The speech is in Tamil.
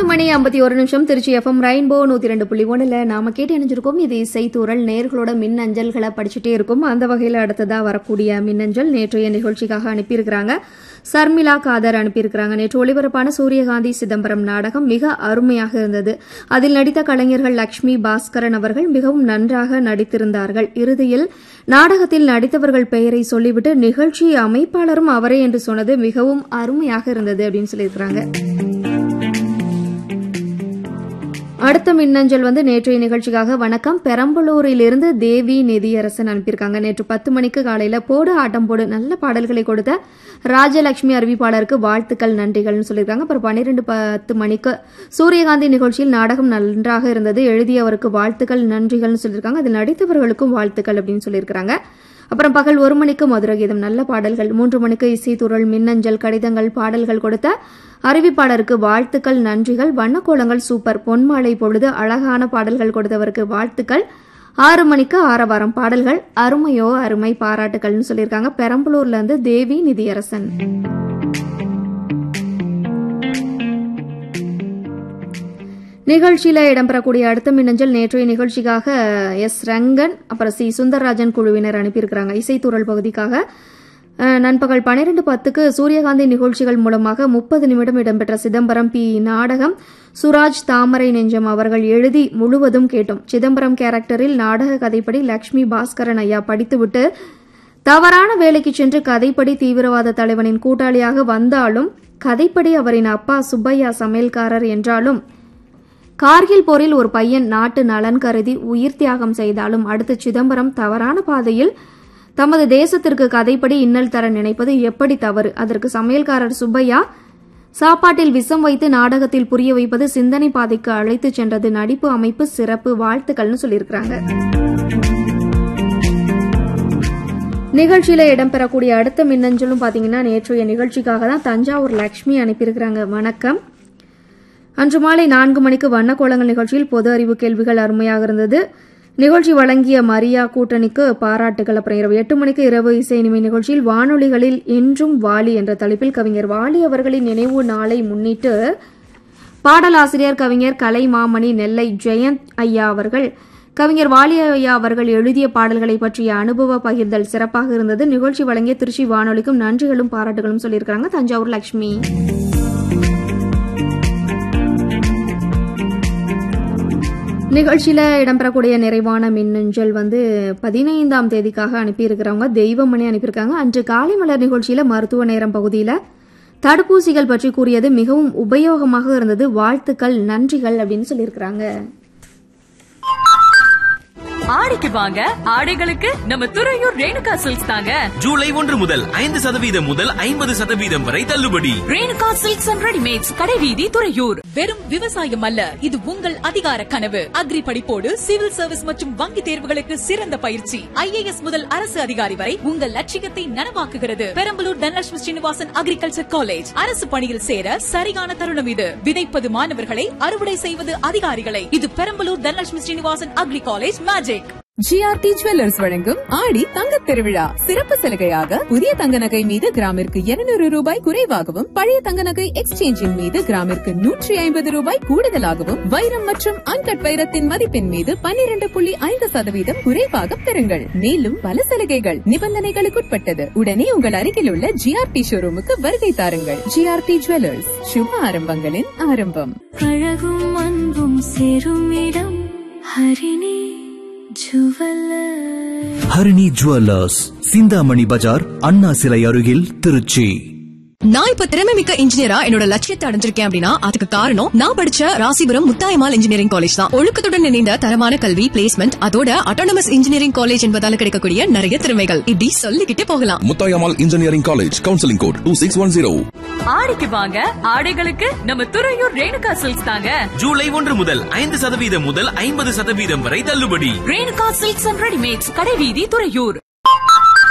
மூணு மணி ஐம்பத்தி ஒரு நிமிஷம் திருச்சி எஃப்எம் ரெயின்போ நூத்தி ரெண்டு புள்ளி ஒண்ணுல நாம கேட்டு இணைஞ்சிருக்கோம் இது இசைத்தூரல் நேர்களோட மின்னஞ்சல்களை படிச்சுட்டே இருக்கும் அந்த வகையில அடுத்ததா வரக்கூடிய மின்னஞ்சல் நேற்றைய நிகழ்ச்சிக்காக அனுப்பியிருக்கிறாங்க சர்மிளா காதர் அனுப்பியிருக்கிறாங்க நேற்று ஒளிபரப்பான சூரியகாந்தி சிதம்பரம் நாடகம் மிக அருமையாக இருந்தது அதில் நடித்த கலைஞர்கள் லட்சுமி பாஸ்கரன் அவர்கள் மிகவும் நன்றாக நடித்திருந்தார்கள் இறுதியில் நாடகத்தில் நடித்தவர்கள் பெயரை சொல்லிவிட்டு நிகழ்ச்சி அமைப்பாளரும் அவரே என்று சொன்னது மிகவும் அருமையாக இருந்தது அப்படின்னு சொல்லியிருக்கிறாங்க அடுத்த மின்னஞ்சல் வந்து நேற்றைய நிகழ்ச்சிக்காக வணக்கம் பெரம்பலூரிலிருந்து தேவி நிதியரசன் அனுப்பியிருக்காங்க நேற்று பத்து மணிக்கு காலையில போடு ஆட்டம் போடு நல்ல பாடல்களை கொடுத்த ராஜலட்சுமி அறிவிப்பாளருக்கு வாழ்த்துக்கள் நன்றிகள்னு சொல்லியிருக்காங்க அப்புறம் பன்னிரெண்டு பத்து மணிக்கு சூரியகாந்தி நிகழ்ச்சியில் நாடகம் நன்றாக இருந்தது எழுதியவருக்கு வாழ்த்துக்கள் நன்றிகள்னு சொல்லியிருக்காங்க அதில் நடித்தவர்களுக்கும் வாழ்த்துக்கள் அப்படின்னு சொல்லியிருக்காங்க அப்புறம் பகல் ஒரு மணிக்கு மதுர கீதம் நல்ல பாடல்கள் மூன்று மணிக்கு இசைத்துறள் மின்னஞ்சல் கடிதங்கள் பாடல்கள் கொடுத்த அறிவிப்பாளருக்கு வாழ்த்துக்கள் நன்றிகள் வண்ணக்கோலங்கள் சூப்பர் பொன்மாலை பொழுது அழகான பாடல்கள் கொடுத்தவருக்கு வாழ்த்துக்கள் ஆறு மணிக்கு ஆரவாரம் பாடல்கள் அருமையோ அருமை பாராட்டுகள்னு சொல்லியிருக்காங்க பெரம்பலூர்ல இருந்து தேவி நிதியரசன் நிகழ்ச்சியில இடம்பெறக்கூடிய அடுத்த மின்னஞ்சல் நேற்றைய நிகழ்ச்சிக்காக எஸ் ரங்கன் அப்புறம் சி சுந்தரராஜன் குழுவினர் அனுப்பியிருக்கிறாங்க இசைத்தூரல் பகுதிக்காக அஹ், நண்பகல் பன்னிரண்டு பத்துக்கு சூரியகாந்தி நிகழ்ச்சிகள் மூலமாக முப்பது நிமிடம் இடம்பெற்ற சிதம்பரம் பி நாடகம் சுராஜ் தாமரை நெஞ்சம் அவர்கள் எழுதி முழுவதும் கேட்டோம் சிதம்பரம் கேரக்டரில் நாடக கதைப்படி லக்ஷ்மி பாஸ்கரன் ஐயா படித்துவிட்டு தவறான வேலைக்கு சென்று கதைப்படி தீவிரவாத தலைவனின் கூட்டாளியாக வந்தாலும் கதைப்படி அவரின் அப்பா சுப்பையா சமையல்காரர் என்றாலும் கார்கில் போரில் ஒரு பையன் நாட்டு நலன் கருதி உயிர் தியாகம் செய்தாலும் அடுத்து சிதம்பரம் தவறான பாதையில் தமது தேசத்திற்கு கதைப்படி இன்னல் தர நினைப்பது எப்படி தவறு அதற்கு சமையல்காரர் சுப்பையா சாப்பாட்டில் விஷம் வைத்து நாடகத்தில் புரிய வைப்பது சிந்தனை பாதைக்கு அழைத்துச் சென்றது நடிப்பு அமைப்பு சிறப்பு வாழ்த்துக்கள்னு சொல்லியிருக்கிறாங்க நிகழ்ச்சியில இடம்பெறக்கூடிய அடுத்த மின்னஞ்சலும் பாத்தீங்கன்னா நேற்றைய நிகழ்ச்சிக்காக தான் தஞ்சாவூர் லக்ஷ்மி அனுப்பியிருக்கிறாங்க வணக்கம் அன்று மாலை நான்கு மணிக்கு வண்ணக்கோலங்கள் நிகழ்ச்சியில் பொது அறிவு கேள்விகள் அருமையாக இருந்தது நிகழ்ச்சி வழங்கிய மரியா கூட்டணிக்கு பாராட்டுகள் அப்புறம் இரவு எட்டு மணிக்கு இரவு இசை இனிமை நிகழ்ச்சியில் வானொலிகளில் என்றும் வாலி என்ற தலைப்பில் கவிஞர் வாலி அவர்களின் நினைவு நாளை முன்னிட்டு பாடலாசிரியர் கவிஞர் கலை மாமணி நெல்லை ஜெயந்த் ஐயா அவர்கள் கவிஞர் வாலி ஐயா அவர்கள் எழுதிய பாடல்களை பற்றிய அனுபவ பகிர்தல் சிறப்பாக இருந்தது நிகழ்ச்சி வழங்கிய திருச்சி வானொலிக்கும் நன்றிகளும் பாராட்டுகளும் சொல்லியிருக்காங்க தஞ்சாவூர் லட்சுமி நிகழ்ச்சியில இடம்பெறக்கூடிய நிறைவான மின்னஞ்சல் வந்து பதினைந்தாம் தேதிக்காக அனுப்பியிருக்கிறவங்க தெய்வமணி அனுப்பியிருக்காங்க அன்று காலை மலர் நிகழ்ச்சியில மருத்துவ நேரம் பகுதியில தடுப்பூசிகள் பற்றி கூறியது மிகவும் உபயோகமாக இருந்தது வாழ்த்துக்கள் நன்றிகள் அப்படின்னு சொல்லியிருக்கிறாங்க ஆடிக்கு வாங்க ஆடைகளுக்கு நம்ம துறையூர் ரேணுகா சில்க்ஸ் தாங்க ஜூலை ஒன்று முதல் ஐந்து சதவீதம் முதல் ஐம்பது சதவீதம் வரை தள்ளுபடி ரேணுகா சில்க்ஸ் அண்ட் ரெடிமேட்ஸ் கடைவீதி துறையூர் வெறும் விவசாயம் அல்ல இது உங்கள் அதிகார கனவு அக்ரி படிப்போடு சிவில் சர்வீஸ் மற்றும் வங்கி தேர்வுகளுக்கு சிறந்த பயிற்சி ஐஏஎஸ் முதல் அரசு அதிகாரி வரை உங்கள் லட்சியத்தை நனவாக்குகிறது பெரம்பலூர் தனலட்சுமி ஸ்ரீனிவாசன் அக்ரிகல்ச்சர் காலேஜ் அரசு பணியில் சேர சரியான தருணம் இது விதைப்பது மாணவர்களை அறுவடை செய்வது அதிகாரிகளை இது Perambalur Dhanalakshmi Srinivasan agri college magic GRT jewellers வழங்கும் ஆடி தங்கத் திருவிழா சிறப்பு சலுகையாக புதிய தங்க நகை மீது கிராமிற்கு 200 ரூபாய் குறைவாகவும் பழைய தங்க நகை எக்ஸ்சேஞ்சின் மீது கிராமிற்கு நூற்றி ஐம்பது ரூபாய் கூடுதலாகவும் வைரம் மற்றும் அன்கட் வைரத்தின் மதிப்பின் மீது 12.5% புள்ளி ஐந்து சதவீதம் குறைவாக பெறுங்கள் மேலும் பல சலுகைகள் நிபந்தனைகளுக்குட்பட்டது உடனே உங்கள் அருகில் உள்ள ஜிஆர்டி ஷோரூமுக்கு வருகை தாருங்கள் ஜிஆர்டி ஜுவல்லர்ஸ் சுப ஆரம்பங்களின் ஆரம்பம் அழகும் அன்பும் சேரும் இடம் ஹரிணி ஜுவல்லர் ஹரிணி ஜுவல்லர்ஸ் சிந்தாமணி பஜார் அண்ணா சிலை அருகில் திருச்சி நான் இப்ப திறமை மிக்க இன்ஜினியரா என்னோட லட்சியத்தை அடைஞ்சிருக்கேன் அப்படின்னா அதுக்கு காரணம் நான் படிச்ச ராசிபுரம் முத்தாயமால் இன்ஜினியரிங் காலேஜ் தான் ஒழுக்கத்துடன் இணைந்த தரமான கல்வி பிளேஸ்மெண்ட் அதோட அட்டானமஸ் இன்ஜினியரிங் காலேஜ் என்பதால கிடைக்கக்கூடிய நிறைய திறமைகள் இப்படி சொல்லிக்கிட்டே போகலாம் Muthayammal engineering college counselling code two six one zero ஆடிக்கு வாங்க ஆடைகளுக்கு நம்ம துறையூர் ரேணுகா சில்க்ஸ் தாங்க ஜூலை ஒன்று முதல் ஐந்து சதவீதம் முதல் ஐம்பது சதவீதம் வரை தள்ளுபடி ரேணுகா சில்க்ஸ் அண்ட் ரெடிமேட்ஸ் கடைவீதி துறையூர்